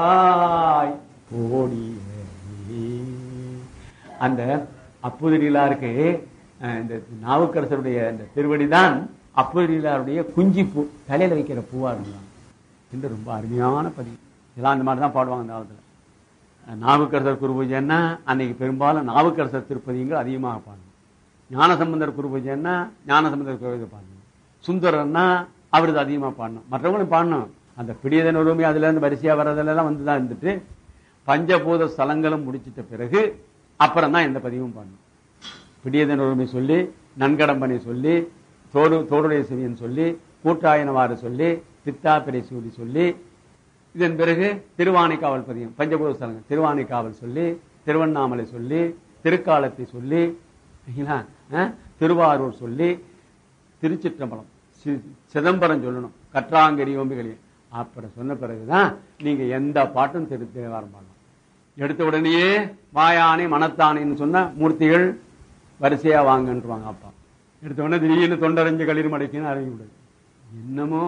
ஆய் ஓடி அந்த அப்புதிரிலாருக்கு அஹ், இந்த நாவுக்கரசருடைய இந்த திருவடிதான் அப்புதிரிலாருடைய குஞ்சி பூ தலையில வைக்கிற பூவா இருந்தான் என்று ரொம்ப அருமையான பதிவு இதெல்லாம் அந்த மாதிரி தான் பாடுவாங்க அந்த காலத்துல அஹ், நாவுக்கரசர் குரு பூஜைன்னா அன்னைக்கு பெரும்பாலும் நாவுக்கரசர் திருப்பதிங்கள் அதிகமாக பாடணும் ஞானசம்பந்தர் குரு பூஜைன்னா ஞானசம்பந்தர் குரு பூஜை பாடணும் சுந்தரன்னா அவரது அதிகமாக பாடணும் மற்றவங்களும் பாடணும் அந்த பிடியதன் உரிமை அதுல இருந்து வரிசையா வர்றதுல வந்து தான் இருந்துட்டு பஞ்சபூத ஸ்தலங்களும் முடிச்சிட்ட பிறகு அப்புறம் தான் எந்த பதிவும் பாடணும் பிடியதன் உரிமை சொல்லி நன்கடம்பனை சொல்லி தோடு தோடுடைய சிவியன் சொல்லி கூட்டாயனவாறு சொல்லி பித்தாப்பிரை சூடி சொல்லி இதன் பிறகு திருவானைக்காவல் பதியம் பஞ்சபூத ஸ்தலங்கள் திருவானைக்காவல் சொல்லி திருவண்ணாமலை சொல்லி திருக்காலத்தை சொல்லி சரிங்களா? அஹ், திருவாரூர் சொல்லி திருச்சிற்றம்பலம் சி- சிதம்பரம் சொல்லணும் கற்றாங்கரி ஓம்பிகளி அப்புறம் சொன்ன பிறகுதான் நீங்க எந்த பாட்டும் திரு தேவாரம் பாடலாம் எடுத்த உடனேயே வாயானை மனத்தானேன்னு சொன்ன மூர்த்திகள் வரிசையா வாங்கன்றுவாங்க அப்பா எடுத்த உடனே திடீர்னு தொண்டரைஞ்சு களிர் மடைக்குன்னு அறிய விடுது என்னமோ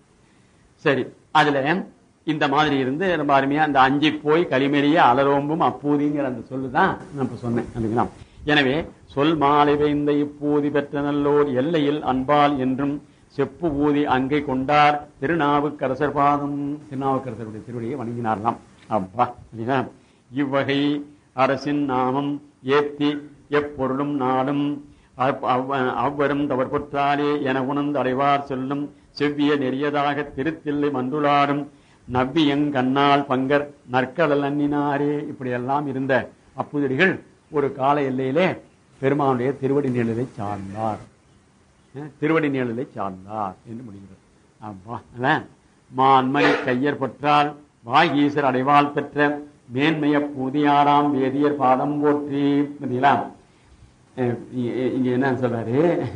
சரி அதுல இந்த மாதிரி இருந்து ரொம்ப அருமையா அந்த அஞ்சி போய் களிமெறிய அலரோம்பும் அப்பூதிங்கிற அந்த சொல்லுதான் நான் இப்ப சொன்னேன் இல்லைங்களா எனவே சொல் மாலை வைந்த இப்பூதி பெற்ற நல்லோர் எல்லையில் அன்பால் என்றும் செப்பு ஊதி அங்கை கொண்டார் திருநாவுக்கரசர் பாதம் திருநாவுக்கரசருடைய திருவடியை வணங்கினார்லாம் அப்பா இல்லையா இவ்வகை அரசின் நாமம் ஏத்தி எப்பொருளும் நாடும் அவ்- அவ்- அவ்வரும் தவர் பொற்றாலே என உணர்ந்து அடைவார் செல்லும் செவ்விய நெறியதாக திருத்தில்லை மன்றுளாடும் நவ்வியங் கண்ணால் பங்கர் நற்கடல் அண்ணினாரே இப்படியெல்லாம் இருந்த அப்புதடிகள் ஒரு கால எல்லையிலே பெருமானுடைய திருவடி நிழலை சார்ந்தார் அஹ், திருவடி நிழலை சார்ந்தார் என்று முடிகிறது ஆமா அதான். மான்மணி கையர் பொற்றால் வாகீசர் அடைவாள் பெற்ற மேன்மைய பூதியாராம் வேதியர் பாதம் போற்றி பார்த்தீங்களா அஹ் இ- இ- இங்க என்ன சொல்றாரு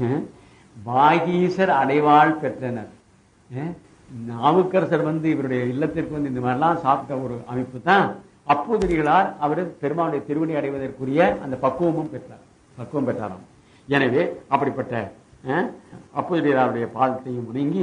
வாகீசர் அடைவாள் பெற்றனர் அஹ் நாவுக்கரசர் வந்து இவருடைய இல்லத்திற்கு வந்து இந்த மாதிரிலாம் சாப்பிட்ட ஒரு அமைப்பு தான் அப்போதிரிகளார் அவர் பெருமாளுடைய திருவடி அடைவதற்குரிய அந்த பக்குவமும் பெற்றார் பக்குவம் பெற்றாராம் எனவே அப்படிப்பட்ட அஹ், அப்போதிரிகளாருடைய பாதத்தையும் வணங்கி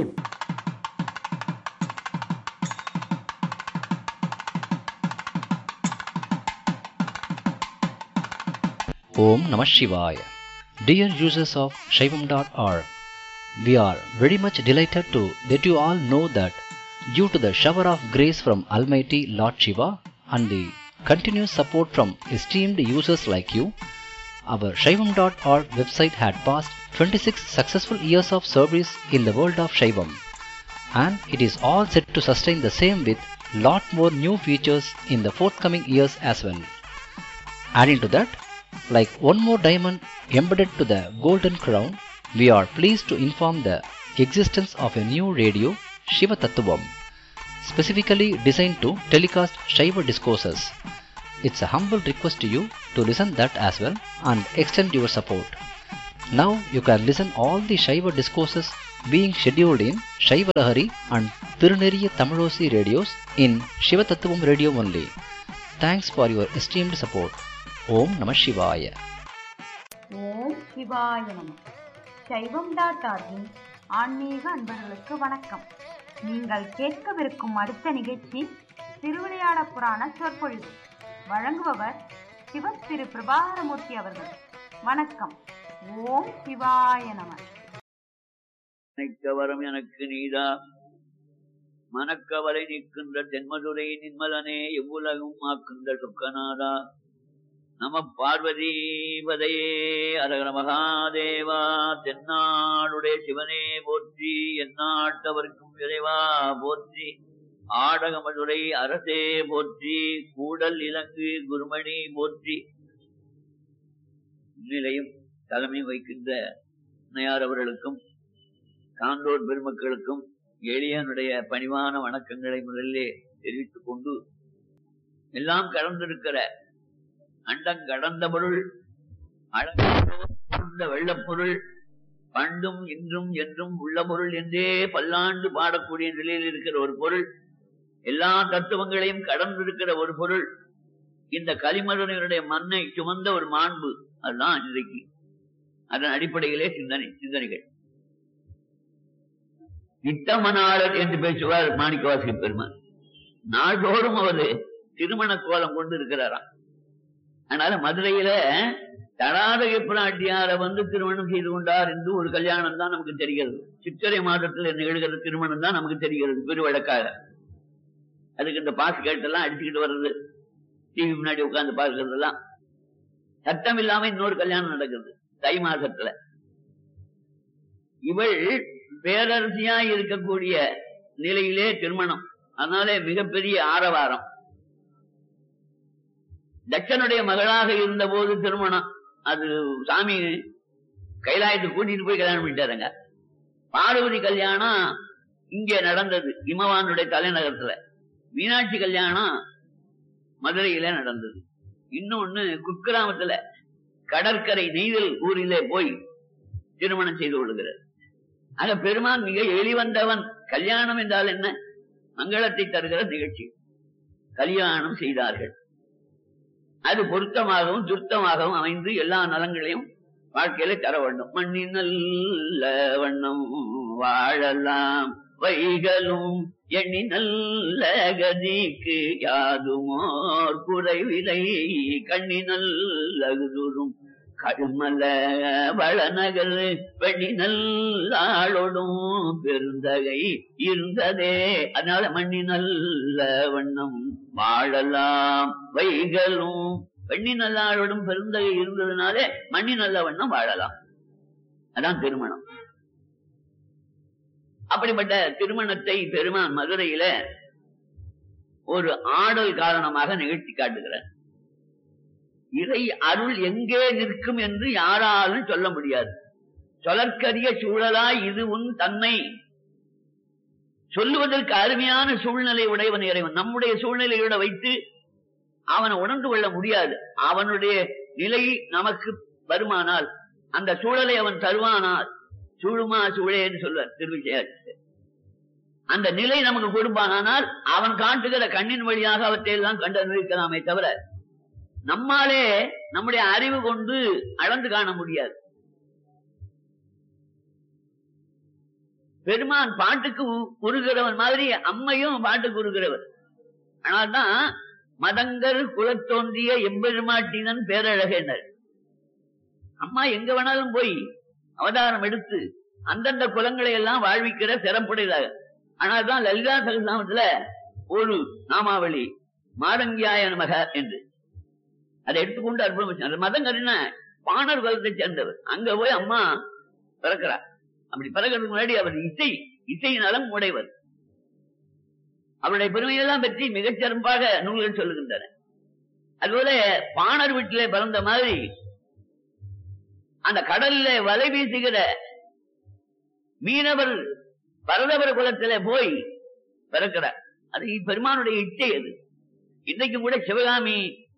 Om Namah Shivaya. Dear users of Shaivam.org, we are very much delighted to that you all know that due to the shower of grace from Almighty Lord Shiva and the continuous support from esteemed users like you, our Shaivam.org website had passed 26 successful years of service in the world of Shaivam and it is all set to sustain the same with lot more new features in the forthcoming years as well. Adding to that, like one more diamond embedded to the golden crown, we are pleased to inform the existence of a new radio, Shiva Tattvam, specifically designed to telecast Shiva discourses. It's a humble request to you to listen that as well and extend your support. Now you can listen all the Shiva discourses being scheduled in Shiva Lahari and Tiruneriya Tamilosi radios in Shiva Tattvam radio only. Thanks for your esteemed support. Om Namah Shivaya. ஓம் சிவாய நம சைவம் dot ஆர்கின் ஆன்மீக அன்பர்களுக்கு வணக்கம் நீங்கள் கேட்கவிருக்கும் அடுத்த நிகழ்ச்சி திருவிளையாட புராண சொற்பொழிவு வழங்குபவர் சிவ திரு பிரபாகரமூர்த்தி அவர்கள் வணக்கம் ஓம் சிவாய நம நினைக்கவரம் எனக்கு நீதா மனக்கவலை நிற்கின்ற தென்மதுரை நின்மலனே எவ்வுலகும் ஆக்கின்ற சொக்கநாதா நம பார்வதி பதையே அரகர மகாதேவா தென்னாடுடைய சிவனே போற்றி எந்நாட்டவர்க்கும் இறைவா போற்றி ஆடகமதுரை அரசே போற்றி கூடல் இலங்கு குருமணி போற்றி இந்நிலையும் தலைமை வைக்கின்ற அன்னையார் அவர்களுக்கும் சான்றோர் பெருமக்களுக்கும் எளியனுடைய பணிவான வணக்கங்களை முதலிலே தெரிவித்துக் கொண்டு எல்லாம் கடந்திருக்கிற அண்டம் கடந்த பொருள் அளந்த வெள்ளப் பொருள் பண்டும் இன்றும் என்றும் உள்ள பொருள் என்றே பல்லாண்டு பாடக்கூடிய நிலையில் இருக்கிற ஒரு பொருள் எல்லா தத்துவங்களையும் கடந்திருக்கிற ஒரு பொருள் இந்த கலிமருடைய மண்ணை சுமந்த ஒரு மாண்பு அதுதான் இன்றைக்கு அதன் அடிப்படையிலே சிந்தனை சிந்தனைகள் இட்டமனாளர் என்று பேசுவார் மாணிக்கவாசி பெருமான் நாள்தோறும் அவரு திருமண கோலம் கொண்டு இருக்கிறாராம் அதனால மதுரையில தடாதக பிராட்டியார வந்து திருமணம் செய்து கொண்டார் என்று ஒரு கல்யாணம் தான் நமக்கு தெரிகிறது சித்திரை மாதத்தில் நிகழ்கிற திருமணம் தான் நமக்கு தெரிகிறது பெருவழக்காக அதுக்கு இந்த பாஸ் கேட்டெல்லாம் அடிச்சுக்கிட்டு வர்றது டிவி முன்னாடி உட்கார்ந்து பார்க்கறதெல்லாம் சட்டம் இல்லாம இன்னொரு கல்யாணம் நடக்குது தை மாசத்துல இவள் பேரரசியா இருக்கக்கூடிய நிலையிலே திருமணம் அதனாலே மிகப்பெரிய ஆரவாரம் தட்சனுடைய மகளாக இருந்த போது திருமணம் அது சாமி கைலாயத்துக்கு கூட்டிட்டு போய் கல்யாணம் பண்ணிட்டாருங்க பார்வதி கல்யாணம் இங்கே நடந்தது இமவானுடைய தலைநகரத்துல மீனாட்சி கல்யாணம் மதுரையில நடந்தது இன்னொன்னு குக்கிராமத்துல கடற்கரை நெய்தல் ஊரிலே போய் திருமணம் செய்து கொள்கிறார் ஆக பெருமான் மிக எளிவந்தவன் கல்யாணம் என்றால் என்ன மங்களத்தை தருகிற நிகழ்ச்சி கல்யாணம் செய்தார்கள் அது பொருத்தமாகவும் துர்த்தமாகவும் அமைந்து எல்லா நலங்களையும் வாழ்க்கையில தர வேண்டும் மண்ணின் நல்ல வண்ணம் வாழலாம் வைகளும் எண்ணி நல்ல கதிக்கு யாதுமோர் குறைவிலை கண்ணி நல்லகுதுரும் கடுமல வளநகர் வெண்ணி நல்லாளோடும் பெருந்தகை இருந்ததே அதனால மண்ணி நல்ல வண்ணம் வாழலாம் வைகளும் பெண்ணி நல்லாளோடும் பெருந்தகை இருந்ததுனாலே மண்ணி நல்ல வண்ணம் வாழலாம் அதான் திருமணம் அப்படிப்பட்ட திருமணத்தை பெருமான் மதுரையில ஒரு ஆடல் காரணமாக நிகழ்த்தி காட்டுகிறார் இறை அருள் எங்கே நிற்கும் என்று யாராலும் சொல்ல முடியாது சொலற்கரிய சூழலாய் இது உன் தன்மை சொல்லுவதற்கு அருமையான சூழ்நிலை உடையவன் இறைவன் நம்முடைய சூழ்நிலையோட வைத்து அவனை உணர்ந்து கொள்ள முடியாது அவனுடைய நிலை நமக்கு வருமானால் அந்த சூழலை அவன் தருவானால் சூழுமா சூழே என்று சொல்வார் திருவிஜயார் அந்த நிலை நமக்கு கொடுப்பானால் அவன் காட்டுகிற கண்ணின் வழியாக அவற்றை எல்லாம் கண்டு அனுபவிக்கலாமே தவிர நம்மாலே நம்முடைய அறிவு கொண்டு அளந்து காண முடியாது பெருமான் பாட்டுக்கு உ- உருகிறவன் மாதிரி அம்மையும் பாட்டுக்கு உருகிறவர் ஆனால்தான் மதங்கர் குலத்தோன்றிய எம்பெருமாட்டினன் பேரழகனர் அம்மா எங்க வேணாலும் போய் அவதாரம் எடுத்து அந்தந்த குலங்களை எல்லாம் வாழ்விக்கிற சிறப்புடையதாக ஆனால்தான் லலிதா சகசாமத்துல ஒரு நாமாவளி மாதங்கியாய நமக என்று அதை எடுத்துக்கொண்டு அற்புதம் வச்சார். அந்த மதங்கரின பாணர் குலத்தை சேர்ந்தவர் அங்க போய் அம்மா பிறக்கிறார் அப்படி பிறக்கிறதுக்கு முன்னாடி அவர் இசை இசை நலம் உடையவர் அவருடைய பெருமையெல்லாம் பற்றி மிகச் சிறப்பாக நூல்கள் சொல்லுகின்றன அதுபோல பாணர் வீட்டிலே பிறந்த மாதிரி அந்த கடல்ல வலை வீசுகிற மீனவர் பரதவர் குலத்திலே போய் பிறக்கிறார் அது பெருமானுடைய இச்சை அது இன்றைக்கும் கூட சிவகாமி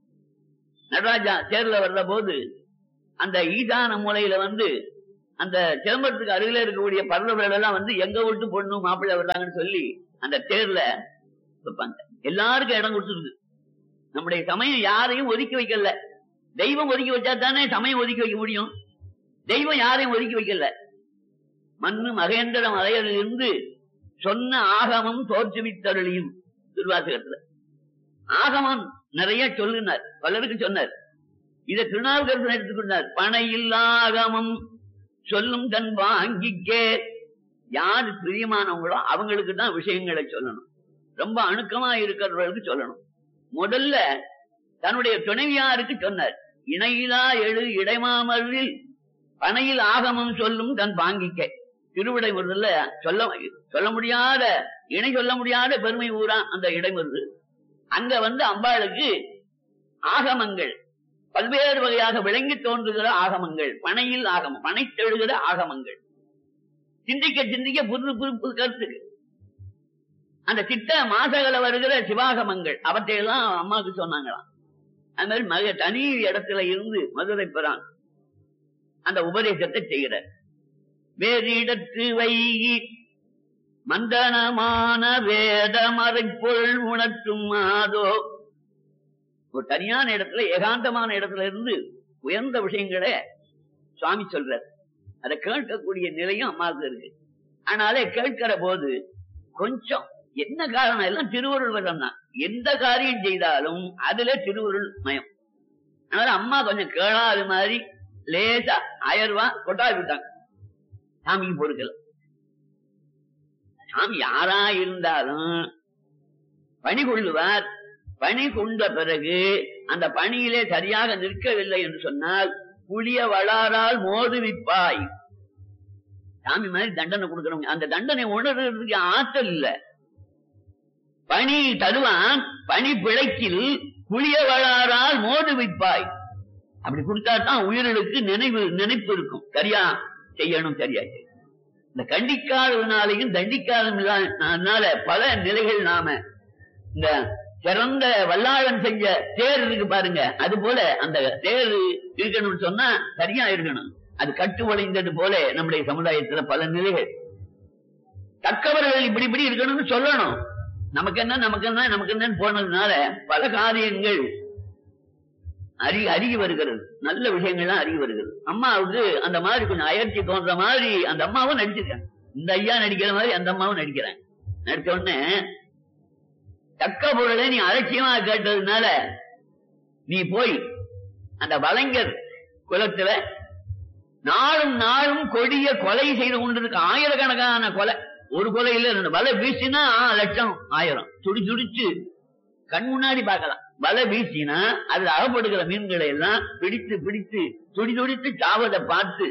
நடராஜா தேர்ல வர்ற போது அந்த ஈசான மூலையில வந்து அந்த சிதம்பரத்துக்கு அருகில இருக்கக்கூடிய பரதவர்கள் எல்லாம் வந்து எங்க விட்டு பொண்ணு மாப்பிள்ளை வர்றாங்கன்னு சொல்லி அந்த தேர்ல வைப்பாங்க எல்லாருக்கும் இடம் கொடுத்துருக்கு நம்முடைய சமயம் யாரையும் ஒதுக்கி வைக்கல தெய்வம் ஒதுக்கி வச்சா தானே சமயம் ஒதுக்கி வைக்க முடியும் தெய்வம் யாரையும் ஒதுக்கி வைக்கல மண்ணு மகேந்திர மலையிலிருந்து இருந்து சொன்ன ஆகமம் தோற்றுவித்தருளியும் திருவாசகத்துல ஆகமம் நிறைய சொல்லுனார் பலருக்கு சொன்னார் இதை திருநாவுக்கரசன் எடுத்துக்கொண்டார் பனையில் ஆகமம் சொல்லும் தன் வாங்கிக்கே யாரு பிரியமானவங்களோ அவங்களுக்கு தான் விஷயங்களை சொல்லணும் ரொம்ப அணுக்கமா இருக்கிறவர்களுக்கு சொல்லணும் முதல்ல தன்னுடைய துணைவியாருக்கு சொன்னார் இணையிலா எழு இடைமாமரில் பனையில் ஆகமம் சொல்லும் தன் பாங்கிக்க திருவிடை முதல்ல சொல்ல சொல்ல முடியாத இணை சொல்ல முடியாத பெருமை ஊரா அந்த இடைமருது அங்க வந்து அம்பாளுக்கு ஆகமங்கள் பல்வேறு வகையாக விளங்கி தோன்றுகிற ஆகமங்கள் பனையில் ஆகமம் பனை தெழுகிற ஆகமங்கள் சிந்திக்க சிந்திக்க புது புது புது கருத்துக்கு அந்த சித்த மாசகல வருகிற சிவாகமங்கள் அவற்றையெல்லாம் அம்மாவுக்கு சொன்னாங்களாம் அது மாதிரி மக தனி இடத்துல இருந்து மதுரை பெறான் அந்த உபதேசத்தை செய்கிறார் வேறு இடத்து வைகி மந்தனமான வேத மறைப்பொருள் உணர்த்தும் மாதோ ஒரு தனியான இடத்துல ஏகாந்தமான இடத்துல இருந்து உயர்ந்த விஷயங்களை சுவாமி சொல்றார் அதை கேட்கக்கூடிய நிலையும் அம்மாவுக்கு இருக்கு ஆனாலே கேட்கிற போது கொஞ்சம் என்ன காரணம் எல்லாம் திருவருள் வரம் தான் எந்த காரியம் செய்தாலும் அதுல திருவருள் மயம் அதனால அம்மா கொஞ்சம் கேளாது மாதிரி லேசா ஆயிரம் ரூபாய் கொட்டாவி விட்டாங்க சாமிக்கு பொறுக்கல சாமி யாரா இருந்தாலும் பணி கொள்ளுவார் பணி கொண்ட பிறகு அந்த பணியிலே சரியாக நிற்கவில்லை என்று சொன்னால் புளிய வளாரால் மோதுவிப்பாய் சாமி மாதிரி தண்டனை கொடுக்கறவங்க அந்த தண்டனை உணர்றதுக்கு ஆற்றல் இல்ல பணி தருவான் பணி பிழைக்கில் புளிய வளாரால் மோதுவிப்பாய் அப்படி கொடுத்தாதான் உயிர்களுக்கு நினைவு நினைப்பு இருக்கும் சரியா செய்யணும் சரியா செய்யணும் இந்த கண்டிக்காததுனாலையும் தண்டிக்காததுனால பல நிலைகள் நாம இந்த சிறந்த வல்லாளன் செஞ்ச தேர் இருக்கு பாருங்க அது போல அந்த தேர் இருக்கணும்னு சொன்னா சரியா இருக்கணும் அது கட்டு உடைந்தது போல நம்முடைய சமுதாயத்துல பல நிலைகள் தக்கவர்கள் இப்படி இப்படி இருக்கணும்னு சொல்லணும் நமக்கு என்ன நமக்கு என்ன நமக்கு என்னன்னு போனதுனால பல காரியங்கள் அறி அறிய வருகிறது நல்ல விஷயங்கள்லாம் அறிய வருகிறது அம்மாவுக்கு அந்த மாதிரி கொஞ்சம் அயற்சி தோன்ற மாதிரி அந்த அம்மாவும் நடிச்சிருக்காங்க இந்த ஐயா நடிக்கிற மாதிரி அந்த அம்மாவும் நடிக்கிறாங்க நடிச்ச உடனே தக்க பொருளை நீ அலட்சியமா கேட்டதுனால நீ போய் அந்த வலைஞர் குலத்துல நாளும் நாளும் கொடிய கொலை செய்து கொண்டிருக்க ஆயிரக்கணக்கான கொலை ஒரு கொலை இல்ல ரெண்டு வலை வீசினா லட்சம் ஆயிரம் துடி துடிச்சு கண் முன்னாடி பார்க்கலாம் வலை வீசினா அதுல அகப்படுகிற மீன்களை எல்லாம் பிடித்து பிடித்து துடி துடித்து சாவதை பார்த்து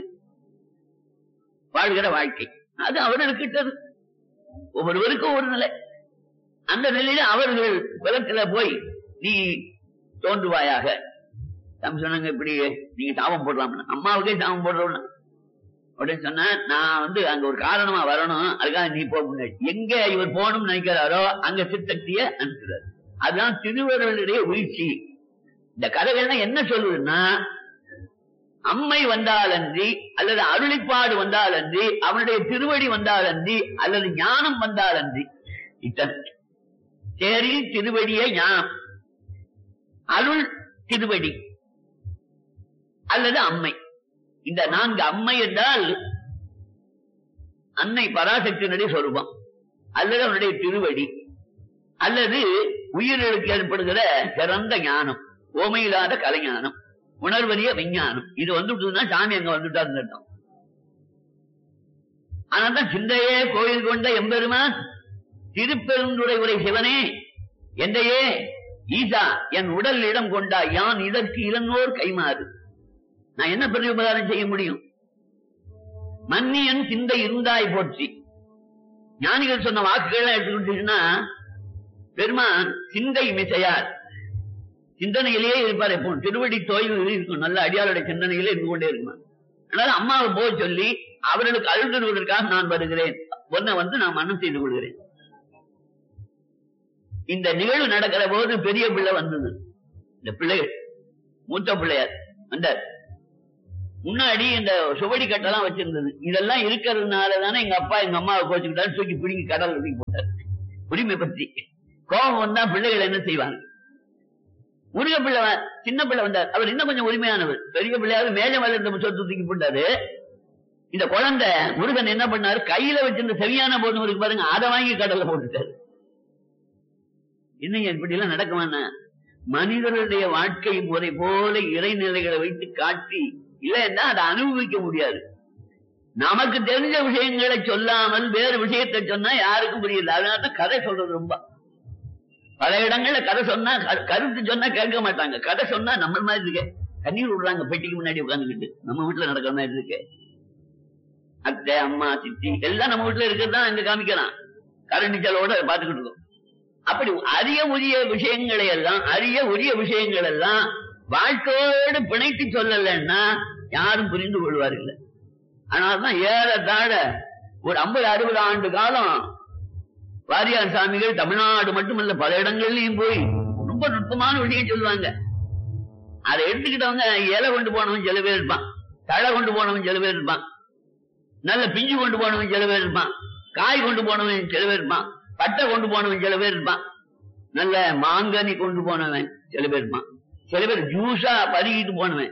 வாழ்கிற வாழ்க்கை அது அவர்களுக்கிட்டது ஒவ்வொருவருக்கும் ஒரு நிலை அந்த நிலையில அவர்கள் குலத்துல போய் நீ தோன்றுவாயாக தம் சொன்னாங்க இப்படி நீங்க சாபம் போடலாம் அம்மாவுக்கே சாபம் போடுறோம் உடனே சொன்னா நான் வந்து அங்க ஒரு காரணமா வரணும் அதுக்காக நீ போ முன்னாடி எங்க இவர் போகணும்னு நினைக்கிறாரோ அங்க சித்தக்திய அனுப்புறாரு அதுதான் திருவருளுடைய வீழ்ச்சி இந்த கதைகள்லாம் என்ன சொல்லுதுன்னா அம்மை வந்தாலன்றி அல்லது அருளிப்பாடு வந்தாலன்றி அவனுடைய திருவடி வந்தாலன்றி அல்லது ஞானம் வந்தாலன்றி இத்தனை சேரில் திருவடியே ஞானம் அருள் திருவடி அல்லது அம்மை இந்த நான்கு அம்மை என்றால் அன்னை பராசக்தியினுடைய சொரூபம் அல்லது அவனுடைய திருவடி அல்லது உயிர்களுக்கு ஏற்படுகிற சிறந்த ஞானம் ஓமையில்லாத கலைஞானம் உணர்வறிய விஞ்ஞானம் இது வந்துட்டுதுன்னா சாமி அங்க வந்துட்டாருன்னு அர்த்தம் ஆனால்தான் சிந்தையே கோயில் கொண்ட எம்பெருமான் திருப்பெருந்துரை உரை சிவனே எந்தையே ஈசா என் உடல் இடம் கொண்டா யான் இதற்கு இளங்கோர் கைமாறு நான் என்ன பிரதிபதாரம் செய்ய முடியும் மன்னியன் சிந்தை இருந்தாய் போற்றி ஞானிகள் சொன்ன வாக்குகள் எடுத்துக்கிட்டீங்கன்னா பெருமான் சிந்தை மிசையார் சிந்தனையிலேயே இருப்பார் எப்போ திருவடி தோய்வு இருக்கும் நல்ல அடியாளுடைய சிந்தனையிலே இருந்து கொண்டே இருக்குமா அதனால அம்மாவை போக சொல்லி அவர்களுக்கு அழுதுவதற்காக நான் வருகிறேன் ஒன்ன வந்து நான் மனம் செய்து கொள்கிறேன் இந்த நிகழ்வு நடக்கிற போது பெரிய பிள்ளை வந்தது இந்த பிள்ளைகள் மூத்த பிள்ளையார் வந்தார் முன்னாடி இந்த சுவடி கட்டெல்லாம் வச்சிருந்தது இதெல்லாம் இருக்கிறதுனால தானே எங்க அப்பா எங்க அம்மாவை கோச்சுக்கிட்டாரு தூக்கி பிடிங்கி கடல் தூக்கி போட்டார் உரிமை பற்றி கோபம் வந்தா பிள்ளைகள் என்ன செய்வாங்க முருக பிள்ளை வ- சின்ன பிள்ளை வந்தார் அவர் இன்னும் கொஞ்சம் உரிமையானவர் பெரிய பிள்ளையாவது மேலே மேல இருந்த சொத்து தூக்கி போட்டாரு இந்த குழந்தை முருகன் என்ன பண்ணாரு கையில வச்சிருந்த செவியான போதும் இருக்கு பாருங்க அதை வாங்கி கடல்ல போட்டுட்டாரு என்னங்க இப்படி எல்லாம் நடக்குமாண்ணா மனிதர்களுடைய வாழ்க்கை முறை போல இறைநிலைகளை வைத்து காட்டி இல்லைன்னா அதை அனுபவிக்க முடியாது நமக்கு தெரிஞ்ச விஷயங்களை சொல்லாமல் வேறு விஷயத்தை சொன்னா யாருக்கும் புரியல அதனால தான் கதை சொல்றது ரொம்ப பல இடங்கள்ல கதை சொன்னா கரு- கருத்து சொன்னா கேட்க மாட்டாங்க கதை சொன்னா நம்ம மாதிரி இருக்க கண்ணீர் விடுறாங்க பெட்டிக்கு முன்னாடி உட்காந்துக்கிட்டு நம்ம வீட்டுல நடக்கிற மாதிரி இருக்கு அத்தை அம்மா சித்தி எல்லாம் நம்ம வீட்டுல இருக்கிறது தான் அங்க காமிக்கலாம் கரண்டிச்சலோட பாத்துக்கிட்டு இருக்கோம் அப்படி அரிய உரிய விஷயங்களை எல்லாம் அரிய உரிய விஷயங்கள் எல்லாம் வாழ்க்கையோடு பிணைத்து சொல்லலைன்னா யாரும் புரிந்து கொள்வார்கள் அதனாலதான் ஏறத்தாழ ஒரு ஐம்பது அறுபது ஆண்டு காலம் வாரியார் சாமிகள் தமிழ்நாடு மட்டுமல்ல பல இடங்கள்லயும் போய் ரொம்ப நுட்பமான விஷயம் சொல்லுவாங்க அதை எடுத்துக்கிட்டவங்க இலை கொண்டு போனவன் சில பேர் இருப்பான் தழை கொண்டு போனவன் சில பேர் இருப்பான் நல்ல பிஞ்சு கொண்டு போனவன் சில பேர் இருப்பான் காய் கொண்டு போனவன் சில பேர் இருப்பான் பட்டை கொண்டு போனவன் சில பேர் இருப்பான் நல்ல மாங்கனி கொண்டு போனவன் சில பேர் இருப்பான் சில பேர் ஜூஸா பருகிட்டு போனவன்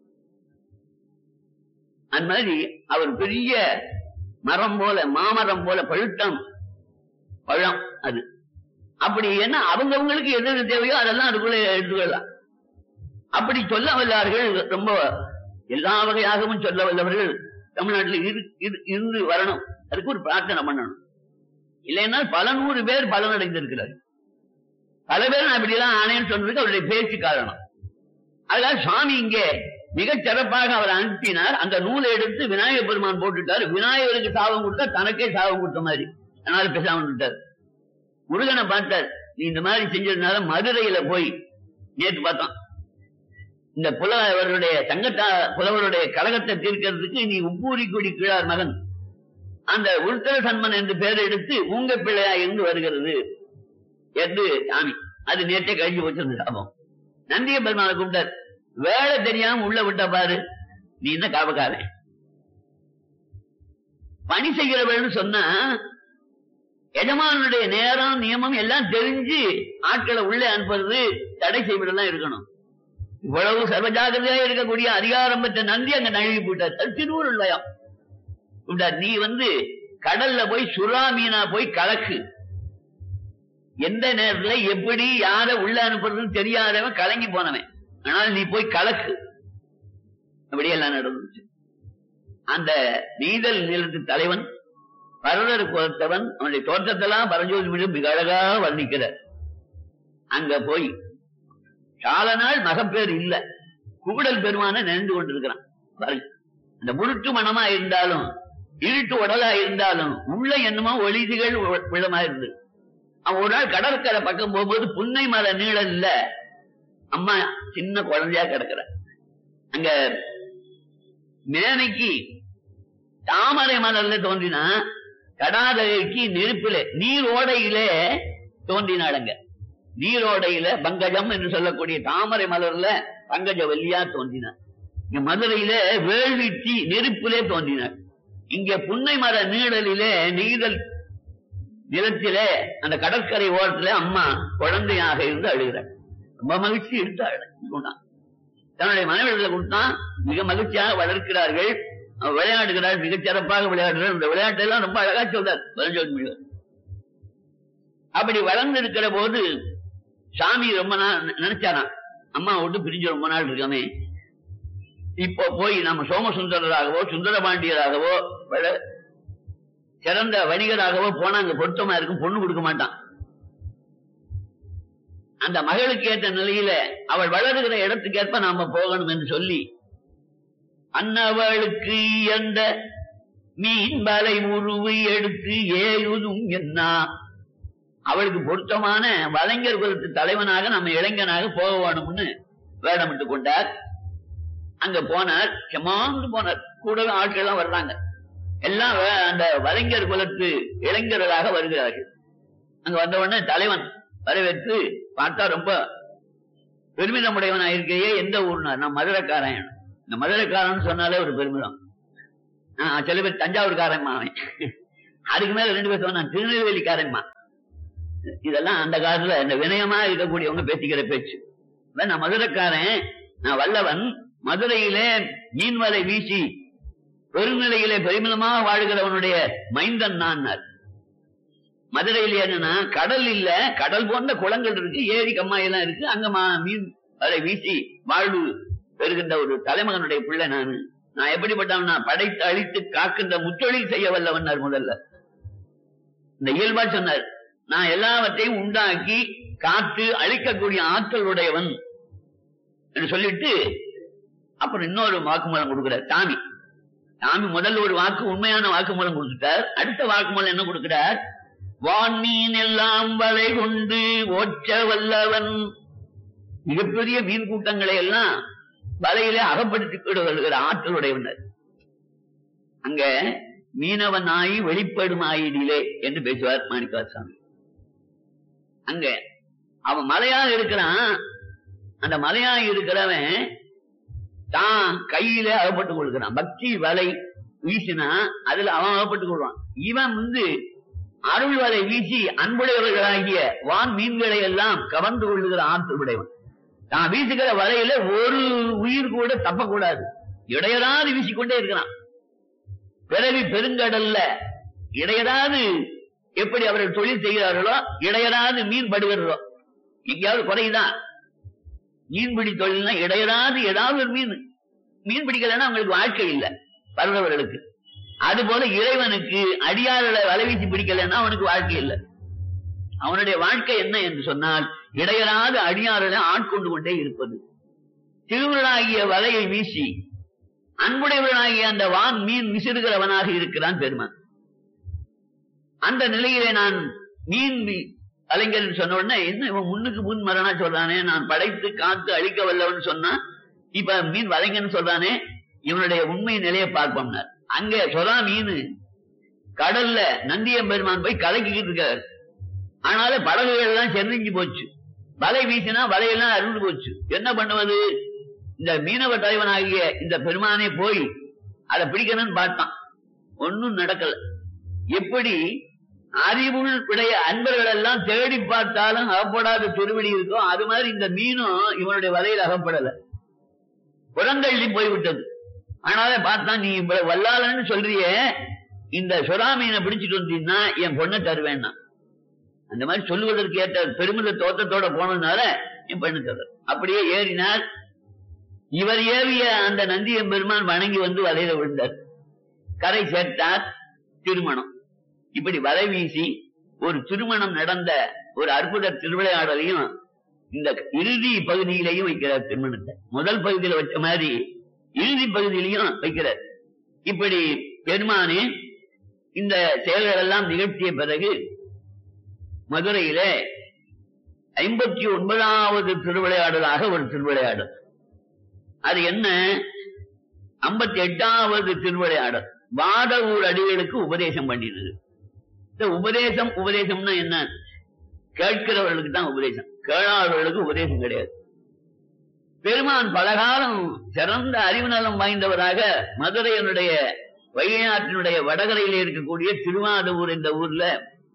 அந்த மாதிரி அவர் பெரிய மரம் போல மாமரம் போல பழுத்தம் பழம் அது அப்படி என்ன அவங்கவங்களுக்கு எது எது தேவையோ அதெல்லாம் அதுக்குள்ள எடுத்துக்கலாம் அப்படி சொல்ல வல்லார்கள் ரொம்ப எல்லா வகையாகவும் சொல்ல வல்லவர்கள் தமிழ்நாட்டில் இரு- இரு- இருந்து வரணும் அதுக்கு ஒரு பிரார்த்தனை பண்ணணும் இல்லைன்னா பல நூறு பேர் பலனடைந்திருக்கிறார் பல பேர் நான் இப்படி எல்லாம் ஆனேன்னு சொன்னதுக்கு அவருடைய பேச்சு காரணம் அதனால சுவாமி இங்கே மிகச் சிறப்பாக அவர் அனுப்பினார் அந்த நூலை எடுத்து விநாயகர் பெருமான் போட்டுட்டார் விநாயகருக்கு சாபம் கொடுத்தா தனக்கே சாபம் கொடுத்த மாதிரி அதனால பேசாம விட்டார் முருகனை பார்த்தார் நீ இந்த மாதிரி செஞ்சதுனால மதுரையில போய் நேற்று பார்த்தோம் இந்த புலவருடைய சங்கத்தா புலவருடைய கழகத்தை தீர்க்கிறதுக்கு நீ உப்பூரி கொடி கிழார் மகன் அந்த உருத்தர சன்மன் என்று பெயர் எடுத்து உங்க பிள்ளையா இருந்து வருகிறது என்று சாமி அது நேற்றே கழிஞ்சு போச்சு அந்த சாபம் நந்திய பெருமானை கூப்பிட்டார் வேலை தெரியாம உள்ள விட்ட பாரு நீ என்ன காவக்காரன் பணி செய்கிறவள்னு சொன்னா எஜமானுடைய நேரம் நியமம் எல்லாம் தெரிஞ்சு ஆட்களை உள்ளே அனுப்புறது தடை செய்வதெல்லாம் இருக்கணும் இவ்வளவு சர்வஜாகிரதையா இருக்கக்கூடிய அதிகாரம் பெற்ற நந்தி அங்க நழுவி போயிட்டார் அது திருவூர் லயம் கூப்பிட்டார் நீ வந்து கடல்ல போய் சுறா மீனா போய் கலக்கு எந்த நேரத்துல எப்படி யார உள்ள அனுப்புறதுன்னு தெரியாதவன் கலங்கி போனவன் ஆனால் நீ போய் கலக்கு அப்படியெல்லாம் நடந்துச்சு அந்த நீதல் நிலத்து தலைவன் பரதர் கொடுத்தவன் அவனுடைய தோற்றத்தெல்லாம் பரஞ்சோதி மீது மிக அழகா வர்ணிக்கிறார் அங்க போய் கால நாள் மகப்பேர் இல்ல கூடல் பெருமான நினைந்து கொண்டிருக்கிறான் பாருங்க அந்த முருட்டு மனமா இருந்தாலும் இருட்டு உடலா இருந்தாலும் உள்ள என்னமோ ஒளிதிகள் விழமா இருந்து அவன் ஒரு நாள் கடற்கரை பக்கம் போகும்போது புன்னை மலை நீழல்ல அம்மா சின்ன குழந்தையா கிடக்குற அங்க மேனைக்கு தாமரை மலர்ல தோன்றினா கடாதகைக்கு நெருப்பிலே நீர் ஓடையிலே தோன்றினாளுங்க நீரோடையில பங்கஜம் என்று சொல்லக்கூடிய தாமரை மலர்ல பங்கஜ வல்லியா தோன்றினார் இங்க மதுரையில வேள்விச்சி நெருப்பிலே தோன்றினார் இங்க புன்னை மர நீழலிலே நெய்தல் நிலத்திலே அந்த கடற்கரை ஓரத்துல அம்மா குழந்தையாக இருந்து அழுகிறார் ரொம்ப மகிழ்ச்சி எடுத்து அழுதான் தன்னுடைய மனைவிடத்துல கொடுத்தான் மிக மகிழ்ச்சியாக வளர்க்கிறார்கள் அவர் விளையாடுகிறார் மிகச் சிறப்பாக விளையாடுகிறார் இந்த விளையாட்டை எல்லாம் ரொம்ப அழகா சொல்றார் பரஞ்சோதி முனிவர் அப்படி வளர்ந்து இருக்கிற போது சாமி ரொம்ப நாள் நினைச்சாராம் அம்மா விட்டு பிரிஞ்சு ரொம்ப நாள் இருக்கமே இப்போ போய் நம்ம சோமசுந்தரராகவோ சுந்தரபாண்டியராகவோ வள- சிறந்த வணிகராகவோ போனா அங்க பொருத்தமா இருக்கும் பொண்ணு கொடுக்க மாட்டான் அந்த மகளுக்கு ஏற்ற நிலையில அவள் வளருகிற இடத்துக்கு ஏற்ப நாம போகணும் என்று சொல்லி அன்னவளுக்கு அந்த மீன் வலை உருவை எடுத்து ஏயுதும் என்ன அவளுக்கு பொருத்தமான வலைஞர் குலத்து தலைவனாக நம்ம இளைஞனாக போக வேணும்னு வேடமிட்டு கொண்டார் அங்க போனார் செமாந்து போனார் கூடவே ஆட்கள் எல்லாம் வர்றாங்க எல்லாம் வே- அந்த வலைஞர் குலத்து இளைஞர்களாக வருகிறார்கள் அங்க வந்த உடனே தலைவன் வரவேற்று பார்த்தா ரொம்ப பெருமிதமுடையவனா இருக்கையே எந்த ஊர்னா நான் மதுரைக்காரன் இந்த மதுரைக்காரன் சொன்னாலே ஒரு பெருமிதம் நான் சில பேர் தஞ்சாவூர்காரன்மா அவன் அதுக்கு மேல ரெண்டு பேர் சொன்னா திருநெல்வேலிக்காரன்மா இதெல்லாம் அந்த காலத்துல இந்த வினயமா இருக்கக்கூடியவங்க பேசிக்கிற பேச்சு அதான் நான் மதுரைக்காரன் நான் வல்லவன் மதுரையிலே மீன்வலை வீசி பெருநிலையிலே பெருமிதமாக வாழ்கிறவனுடைய மைந்தன் நான் மதுரையில என்னன்னா கடல் இல்ல கடல் போன்ற குளங்கள் இருக்கு ஏரி கம்மாய் எல்லாம் இருக்கு அங்க மா- மீன் வலை வீசி வாழ்வு பெறுகின்ற ஒரு தலைமகனுடைய பிள்ளை நானு நான் எப்படிப்பட்டவன் நான் படைத்து அழித்து காக்கின்ற முத்தொழில் செய்ய வல்லவன்னார் முதல்ல இந்த இயல்பா சொன்னார் நான் எல்லாவற்றையும் உண்டாக்கி காத்து அழிக்கக்கூடிய ஆற்றல் உடையவன் என்று சொல்லிட்டு அப்புறம் இன்னொரு வாக்குமூலம் கொடுக்கிறார் சாமி சாமி முதல்ல ஒரு வாக்கு உண்மையான வாக்குமூலம் கொடுத்துட்டார் அடுத்த வாக்குமூலம் என்ன கொடுக்கிறார் வான்மீன் எல்லாம் வலை கொண்டு ஓச்ச வல்லவன் மிகப்பெரிய மீன் கூட்டங்களை எல்லாம் வலையிலே அகப்படுத்திக் வருகிற ஆற்றலுடையவனர் அங்க மீனவனாய் வெளிப்படும் ஆயிடிலே என்று பேசுவார் மாணிக்கவாசாமி அங்க அவன் மலையாக இருக்கிறான் அந்த மலையாக இருக்கிறவன் தான் கையில அகப்பட்டுக் கொள்கிறான் பக்தி வலை வீசினா அதுல அவன் அகப்பட்டுக் கொள்வான் இவன் வந்து அருள் வலை வீசி அன்புடையவர்களாகிய வான் மீன்களை எல்லாம் கவர்ந்து கொள்ளுகிற ஆற்றல் உடையவன் தான் வீசுகிற வலையில ஒரு உயிர் கூட தப்பக்கூடாது இடையராது வீசிக்கொண்டே இருக்கிறான் பிறவி பெருங்கடல்ல இடையராது எப்படி அவர்கள் தொழில் செய்கிறார்களோ இடையராது மீன் படுகிறதோ எங்கேயாவது குறையுதா மீன்பிடி தொழில்னா இடையராது ஏதாவது ஒரு மீன் மீன் பிடிக்கலன்னா அவங்களுக்கு வாழ்க்கை இல்லை பருவவர்களுக்கு அது போல இறைவனுக்கு அடியாளர்களை வலைவீசி பிடிக்கலன்னா அவனுக்கு வாழ்க்கை இல்லை அவனுடைய வாழ்க்கை என்ன என்று சொன்னால் இடையராது அடியார்களை ஆட்கொண்டு கொண்டே இருப்பது திருவிழாகிய வலையை வீசி அன்புடையவனாகிய அந்த வான் மீன் விசிறுகிறவனாக இருக்கிறான் பெருமான் அந்த நிலையிலே நான் மீன் வி- கலைஞர் சொன்ன உடனே என்ன இவன் முன்னுக்கு முன் மரணா சொல்றானே நான் படைத்து காத்து அழிக்க வல்லவன் சொன்னா இப்ப மீன் வலைங்கன்னு சொல்றானே இவனுடைய உண்மை நிலையை பார்ப்போம்னார் அங்க சொரா மீன் கடல்ல நந்தியம் பெருமான் போய் கலக்கிக்கிட்டு இருக்காரு ஆனால படகுகள் எல்லாம் செறிஞ்சு போச்சு வலை வீசினா வலையெல்லாம் அருண்டு போச்சு என்ன பண்ணுவது இந்த மீனவ தலைவனாகிய இந்த பெருமானே போய் அதை பிடிக்கணும்னு பார்த்தான் ஒன்னும் நடக்கல எப்படி அறிவுள் உடைய அன்பர்கள் எல்லாம் தேடி பார்த்தாலும் அகப்படாத திருவடி இருக்கும் அது மாதிரி இந்த மீனும் இவனுடைய வலையில் அகப்படல புறந்தள்ளி போய்விட்டது ஆனால பார்த்தா நீ இவ்வளவு வல்லாளன்னு சொல்றியே இந்த சுறா மீனை பிடிச்சிட்டு வந்தீங்கன்னா என் பொண்ணை தருவேன்னா அந்த மாதிரி சொல்லுவதற்கு ஏற்ற பெருமித தோட்டத்தோட போனதுனால என் பெண்ணு தரு அப்படியே ஏறினார் இவர் ஏவிய அந்த நந்தியம் பெருமான் வணங்கி வந்து வலையில விழுந்தார் கரை சேர்த்தார் திருமணம் இப்படி வலை வீசி ஒரு திருமணம் நடந்த ஒரு அற்புத திருவிளையாடலையும் இந்த இறுதி பகுதியிலையும் வைக்கிறார் திருமணத்தை முதல் பகுதியில வச்ச மாதிரி இறுதி பகுதியிலையும் வைக்கிறார் இப்படி பெருமானே இந்த செயல்கள் எல்லாம் நிகழ்த்திய பிறகு மதுரையிலே ஐம்பத்தி ஒன்பதாவது திருவிளையாடலாக ஒரு திருவிளையாடல் அது என்ன ஐம்பத்தி எட்டாவது திருவிளையாடல் வாத ஊர் அடிகளுக்கு உபதேசம் பண்ணினது இந்த உபதேசம் உபதேசம்னா என்ன கேட்கிறவர்களுக்கு தான் உபதேசம் கேளாதவர்களுக்கு உபதேசம் கிடையாது பெருமான் பலகாலம் சிறந்த அறிவு நலம் வாய்ந்தவராக மதுரையனுடைய வைகையாற்றினுடைய வடகரையிலே இருக்கக்கூடிய திருவாதூர் என்ற ஊர்ல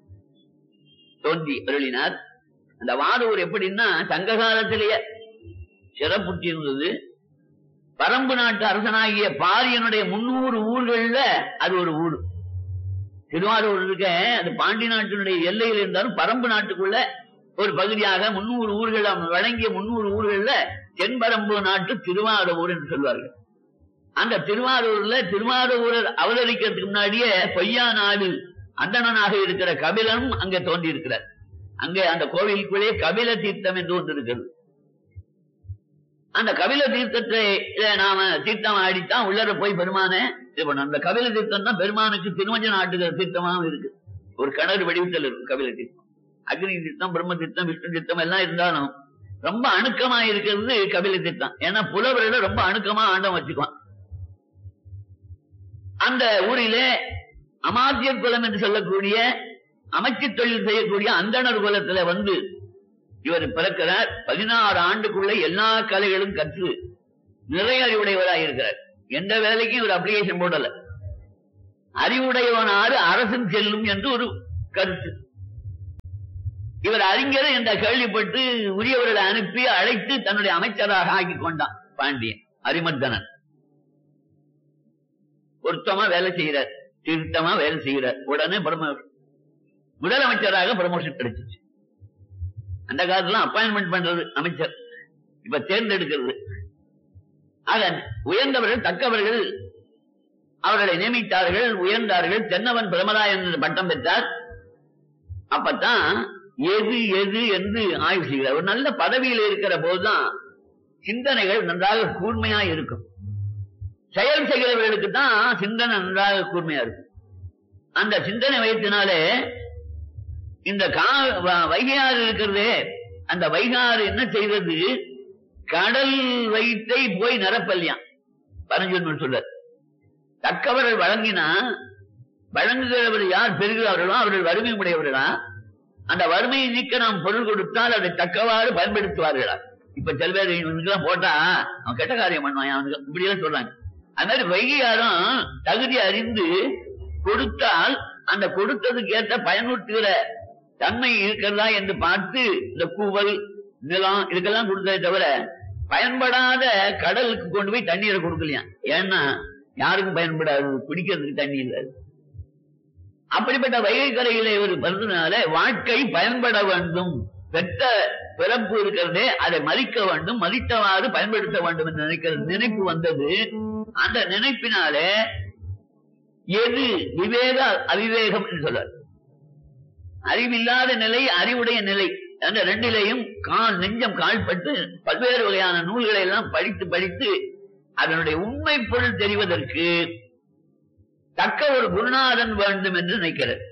தோன்றி அருளினார் அந்த வாதூர் எப்படின்னா சங்க காலத்திலேயே சிறப்புற்றி இருந்தது பரம்பு நாட்டு அரசனாகிய பாரியனுடைய முன்னூறு ஊர்கள்ல அது ஒரு ஊர் திருவாரூர் இருக்க அது பாண்டி நாட்டினுடைய எல்லையில் இருந்தாலும் பரம்பு நாட்டுக்குள்ள ஒரு பகுதியாக முன்னூறு ஊர்கள் அவன் வழங்கிய முன்னூறு ஊர்கள்ல தென்பரம்பு நாட்டு திருவாரூர் என்று சொல்வார்கள் அந்த திருவாரூர்ல திருவாரூரர் அவதரிக்கிறதுக்கு முன்னாடியே பொய்யா நாடு அந்தணனாக இருக்கிற கபிலனும் அங்க தோன்றி இருக்கிறார் அங்கே அந்த கோவிலுக்குள்ளே கபில தீர்த்தம் என்று ஒன்று இருக்கிறது அந்த கபில தீர்த்தத்தை இத நாம தீர்த்தம் ஆடித்தான் உள்ளர போய் பெருமானே இது பண்ணணும் அந்த கபில தீர்த்தம் தான் பெருமானுக்கு திருமஞ்சன ஆட்டுகிற தீர்த்தமாகவும் இருக்கு ஒரு கிணறு வடிவத்தில் இருக்கும் கபில தீர்த்தம் அக்னி தீர்த்தம் பிரம்ம தீர்த்தம் விஷ்ணு தீர்த்தம் எல்லாம் இருந்தாலும் ரொம்ப அணுக்கமா இருக்கிறது கபில தீர்த்தம் ஏன்னா புலவர்கள் ரொம்ப அணுக்கமா ஆண்டம் வச்சுக்குவான் அந்த ஊரிலே அமாத்தியர் குலம் என்று சொல்லக்கூடிய அமைச்சு தொழில் செய்யக்கூடிய அந்தணர் குலத்துல வந்து இவர் பிறக்கிறார் பதினாறு ஆண்டுக்குள்ள எல்லா கலைகளும் கற்று நிறைய அறிவுடையவராக இருக்கிறார் எந்த வேலைக்கும் இவர் அப்ளிகேஷன் போடல அறிவுடையவனாறு அரசன் செல்லும் என்று ஒரு கருத்து இவர் அறிஞர் என்ற கேள்விப்பட்டு உரியவர்களை அனுப்பி அழைத்து தன்னுடைய அமைச்சராக ஆக்கி கொண்டான் பாண்டியன் அரிமர்தனன் பொருத்தமா வேலை செய்கிறார் திருத்தமா வேலை செய்கிறார் உடனே பிரம முதலமைச்சராக ப்ரமோஷன் கிடைச்சிச்சு அந்த காலத்துல அப்பாயின்மெண்ட் பண்றது அமைச்சர் இப்ப தேர்ந்தெடுக்கிறது ஆக உயர்ந்தவர்கள் தக்கவர்கள் அவர்களை நியமித்தார்கள் உயர்ந்தார்கள் தென்னவன் பிரமராயன் என்ற பட்டம் பெற்றார் அப்பதான் எது எது என்று ஆய்வு செய்கிறார் ஒரு நல்ல பதவியில் இருக்கிற போதுதான் சிந்தனைகள் நன்றாக கூர்மையா இருக்கும் செயல் செய்கிறவர்களுக்கு தான் சிந்தனை நன்றாக கூர்மையா இருக்கும் அந்த சிந்தனை வயத்தினாலே இந்த கா வ- வைகையாறு இருக்கிறதே அந்த வைகாறு என்ன செய்வது கடல் வயிற்றை போய் நிரப்பல்லையாம் பரஞ்சொன்மன் சொல்ல தக்கவர்கள் வழங்கினா வழங்குகிறவர் யார் பெறுகிறார்களோ அவர்கள் வறுமை உடையவர்களா அந்த வறுமையை நீக்க நாம் பொருள் கொடுத்தால் அதை தக்கவாறு பயன்படுத்துவார்களா இப்ப சில பேர் இவனுக்கெல்லாம் போட்டா அவன் கெட்ட காரியம் பண்ணுவான் அவனுக்கு இப்படி எல்லாம் சொல்றாங்க அது மாதிரி வைகையாரும் தகுதி அறிந்து கொடுத்தால் அந்த கொடுத்ததுக்கு ஏற்ற பயனுறுத்துகிற தன்மை இருக்கிறதா என்று பார்த்து இந்த கூவல் நிலம் இதுக்கெல்லாம் கொடுத்ததை தவிர பயன்படாத கடலுக்கு கொண்டு போய் தண்ணீரை கொடுக்கலையா ஏன்னா யாருக்கும் பயன்படாது குடிக்கிறதுக்கு தண்ணி இல்லை அப்படிப்பட்ட வைகை கரையிலே ஒரு வருதுனால வாழ்க்கை பயன்பட வேண்டும் பெற்ற பிறப்பு இருக்கிறதே அதை மதிக்க வேண்டும் மதித்தவாறு பயன்படுத்த வேண்டும் என்று நினைக்கிற நினைப்பு வந்தது அந்த நினைப்பினாலே எது விவேக அவிவேகம் என்று சொல்றார் அறிவில்லாத நிலை அறிவுடைய நிலை அந்த ரெண்டிலையும் கால் நெஞ்சம் கால்பட்டு பல்வேறு வகையான நூல்களை எல்லாம் படித்து படித்து அதனுடைய உண்மை பொருள் தெரிவதற்கு தக்க ஒரு குருநாதன் வேண்டும் என்று நினைக்கிறது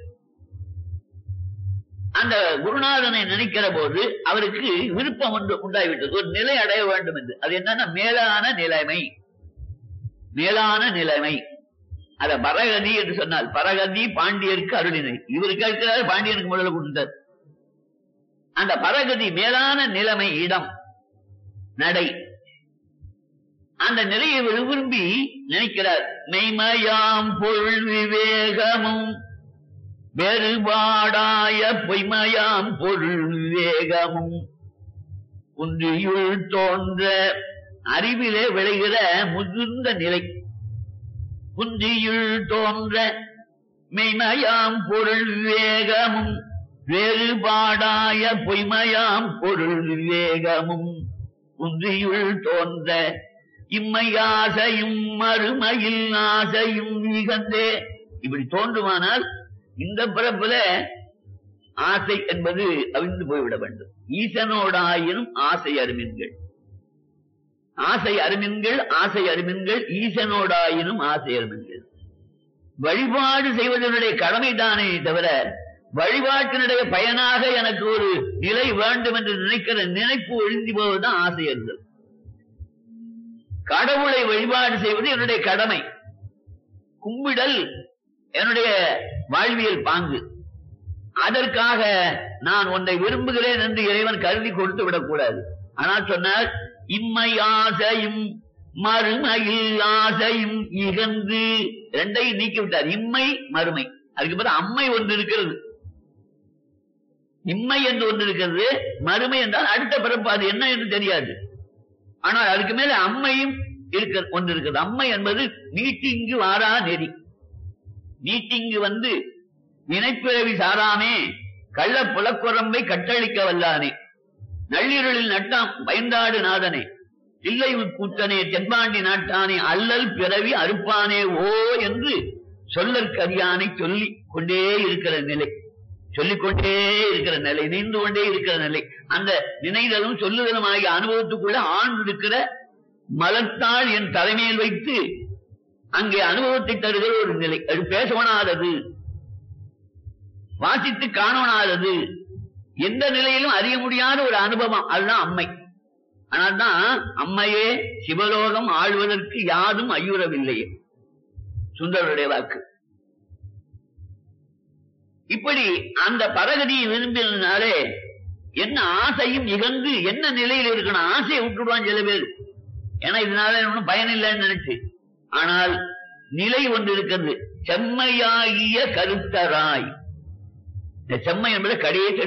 அந்த குருநாதனை நினைக்கிற போது அவருக்கு விருப்பம் ஒன்று உண்டாகிவிட்டது ஒரு நிலை அடைய வேண்டும் என்று அது என்னன்னா மேலான நிலைமை மேலான நிலைமை அத பரகதி என்று சொன்னால் பரகதி பாண்டியருக்கு அருளினை இவர் கேட்கிறார் பாண்டியனுக்கு முதல்ல கொடுத்தார் அந்த பரகதி மேலான நிலைமை இடம் நடை அந்த நிலையை விரும்பி நினைக்கிறார் மெய்மயாம் பொருள் விவேகமும் வேறுபாடாய பொய்மயாம் பொருள் விவேகமும் ஒன்றியுள் தோன்ற அறிவிலே விளைகிற முதிர்ந்த நிலை குன்றியுள் தோன்ற மெய்மயாம் பொருள் விவேகமும் வேறுபாடாய பொய்மயாம் பொருள் விவேகமும் குன்றியுள் தோன்ற இம்மையாசையும் மறுமையில் ஆசையும் மிகந்தே இப்படி தோன்றுமானால் இந்த பிறப்புல ஆசை என்பது அவிழ்ந்து போய்விட வேண்டும் ஈசனோடாயினும் ஆசை அருமின்கள் ஆசை அருமின்கள் ஆசை அருமின்கள் ஈசனோடாயினும் ஆசை அருமின்கள் வழிபாடு செய்வதனுடைய கடமைதானே தவிர வழிபாட்டினுடைய பயனாக எனக்கு ஒரு நிலை வேண்டும் என்று நினைக்கிற நினைப்பு ஒழிந்து போவதுதான் ஆசை அருந்தல் கடவுளை வழிபாடு செய்வது என்னுடைய கடமை கும்பிடல் என்னுடைய வாழ்வியல் பாங்கு அதற்காக நான் உன்னை விரும்புகிறேன் என்று இறைவன் கருதி கொடுத்து விடக்கூடாது ஆனால் சொன்னார் இம்மை ஆசையும் மறுமையில் ஆசையும் இகந்து ரெண்டையும் நீக்கி விட்டார் இம்மை மறுமை அதுக்கு பிறகு அம்மை ஒன்று இருக்கிறது இம்மை என்று ஒன்று இருக்கிறது மறுமை என்றால் அடுத்த பிறப்பு அது என்ன என்று தெரியாது ஆனால் அதுக்கு மேல அம்மையும் இருக்க ஒன்று இருக்கிறது அம்மை என்பது நீட்டிங்கு வாரா நெறி நீட்டிங்கு வந்து வினைப்பிறவி சாராமே கள்ள புலக்குரம்பை கட்டளிக்க வல்லானே நள்ளிருளில் நட்டாம் பயந்தாடு நாதனே இல்லை கூத்தனே தென்பாண்டி நாட்டானே அல்லல் பிறவி அறுப்பானே ஓ என்று சொல்லற்கரியானை சொல்லிக் கொண்டே இருக்கிற நிலை சொல்லிக்கொண்டே இருக்கிற நிலை நின்று கொண்டே இருக்கிற நிலை அந்த நினைதலும் சொல்லுதலும் ஆகிய அனுபவத்துக்குள்ள ஆழ்ந்திருக்கிற மலத்தால் என் தலைமையில் வைத்து அங்கே அனுபவத்தை தருகிற ஒரு நிலை அது பேசவனாதது வாசித்து காணவனாதது எந்த நிலையிலும் அறிய முடியாத ஒரு அனுபவம் அதுதான் அம்மை ஆனால்தான் அம்மையே சிவலோகம் ஆழ்வதற்கு யாரும் ஐயுறவில்லையே சுந்தரருடைய வாக்கு இப்படி அந்த பரகதியை விரும்பினாலே என்ன ஆசையும் இகந்து என்ன நிலையில் இருக்கணும் ஆசையை விட்டுடுவான் சில பேர் ஏன்னா இதனால ஒன்றும் பயன் இல்லைன்னு நினைச்சு ஆனால் நிலை ஒன்று இருக்கிறது செம்மையாகிய கருத்தராய் இந்த செம்மை என்பது கடையை